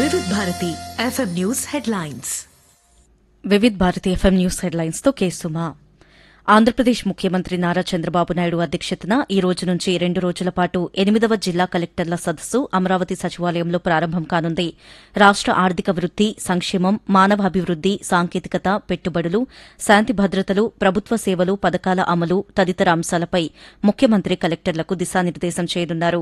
వివిధ Bharati FM news headlines Vividh Bharati FM news headlines తో కేసుమా ఆంధ్రప్రదేశ్ ముఖ్యమంత్రి నారా చంద్రబాబు నాయుడు అధ్యక్షతన ఈ రోజు నుంచి రెండు రోజుల పాటు ఎనిమిదవ జిల్లా కలెక్టర్ల సదస్సు అమరావతి సచివాలయంలో ప్రారంభం కానుంది రాష్ట ఆర్థిక వృద్ది సంక్షేమం మానవాభివృద్ది సాంకేతికత పెట్టుబడులు శాంతి భద్రతలు ప్రభుత్వ సేవలు పథకాల అమలు తదితర అంశాలపై ముఖ్యమంత్రి కలెక్టర్లకు దిశానిర్దేశం చేయనున్నారు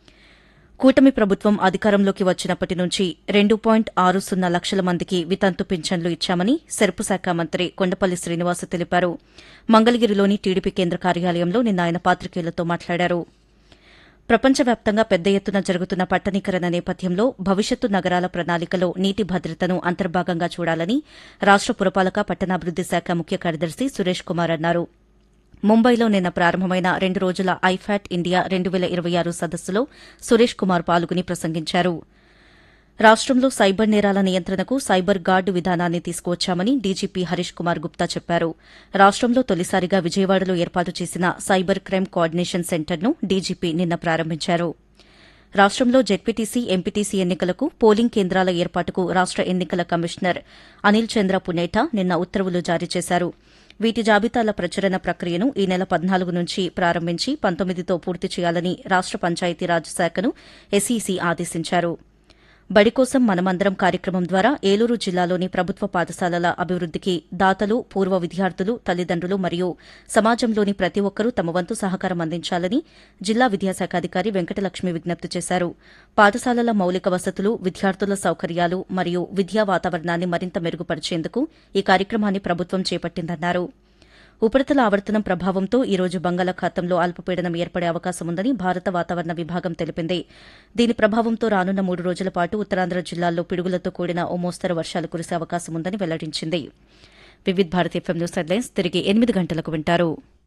కూటమి ప్రభుత్వం అధికారంలోకి వచ్చినప్పటి నుంచి రెండు పాయింట్ ఆరు సున్నా లక్షల మందికి వితంతు పింఛన్లు ఇచ్చామని సెరుపు శాఖ మంత్రి కొండపల్లి శ్రీనివాస్ తెలిపారు మంగళగిరిలోని టీడీపీ కేంద్ర కార్యాలయంలో నిన్న ఆయన పాత్రికేయులతో మాట్లాడారు ప్రపంచవ్యాప్తంగా పెద్ద ఎత్తున జరుగుతున్న పట్టణీకరణ నేపథ్యంలో భవిష్యత్తు నగరాల ప్రణాళికలో నీటి భద్రతను అంతర్భాగంగా చూడాలని రాష్ట పురపాలక పట్టణాభివృద్ది శాఖ ముఖ్య కార్యదర్శి సురేష్ కుమార్ అన్నారు ముంబైలో నిన్న ప్రారంభమైన రెండు రోజుల ఐఫాట్ ఇండియా రెండు వేల ఇరవై ఆరు సదస్సులో సురేష్ కుమార్ పాల్గొని ప్రసంగించారు రాష్టంలో సైబర్ నేరాల నియంత్రణకు సైబర్ గార్డు విధానాన్ని తీసుకువచ్చామని డీజీపీ హరీష్ కుమార్ గుప్తా చెప్పారు రాష్టంలో తొలిసారిగా విజయవాడలో ఏర్పాటు చేసిన సైబర్ క్రైమ్ కోఆర్డినేషన్ సెంటర్ను డీజీపీ నిన్న ప్రారంభించారు రాష్టంలో జెడ్పీటీసీ ఎంపీటీసీ ఎన్నికలకు పోలింగ్ కేంద్రాల ఏర్పాటుకు రాష్ట ఎన్నికల కమిషనర్ అనిల్ చంద్ర పునేఠా నిన్న ఉత్తర్వులు జారీ చేశారు వీటి జాబితాల ప్రచురణ ప్రక్రియను ఈ నెల పద్నాలుగు నుంచి ప్రారంభించి పంతొమ్మిదితో పూర్తి చేయాలని రాష్ట పంచాయతీరాజ్ శాఖను ఎస్ఈసీ ఆదేశించారు బడి కోసం మనమందరం కార్యక్రమం ద్వారా ఏలూరు జిల్లాలోని ప్రభుత్వ పాఠశాలల అభివృద్దికి దాతలు పూర్వ విద్యార్థులు తల్లిదండ్రులు మరియు సమాజంలోని ప్రతి ఒక్కరూ తమ వంతు సహకారం అందించాలని జిల్లా విద్యాశాఖ అధికారి వెంకటలక్ష్మి విజ్ఞప్తి చేశారు పాఠశాలల మౌలిక వసతులు విద్యార్థుల సౌకర్యాలు మరియు విద్యా వాతావరణాన్ని మరింత మెరుగుపరిచేందుకు ఈ కార్యక్రమాన్ని ప్రభుత్వం చేపట్టిందన్నారు ఉపరితల ఆవర్తనం ప్రభావంతో ఈ రోజు బంగాళాఖాతంలో అల్పపీడనం ఏర్పడే అవకాశం ఉందని భారత వాతావరణ విభాగం తెలిపింది దీని ప్రభావంతో రానున్న మూడు రోజుల పాటు ఉత్తరాంధ్ర జిల్లాల్లో పిడుగులతో కూడిన ఓ మోస్తరు వర్షాలు కురిసే అవకాశం ఉందని వెల్లడించింది Vividh Bharati FM news headlines తిరిగి ఎనిమిది గంటలకు వింటారు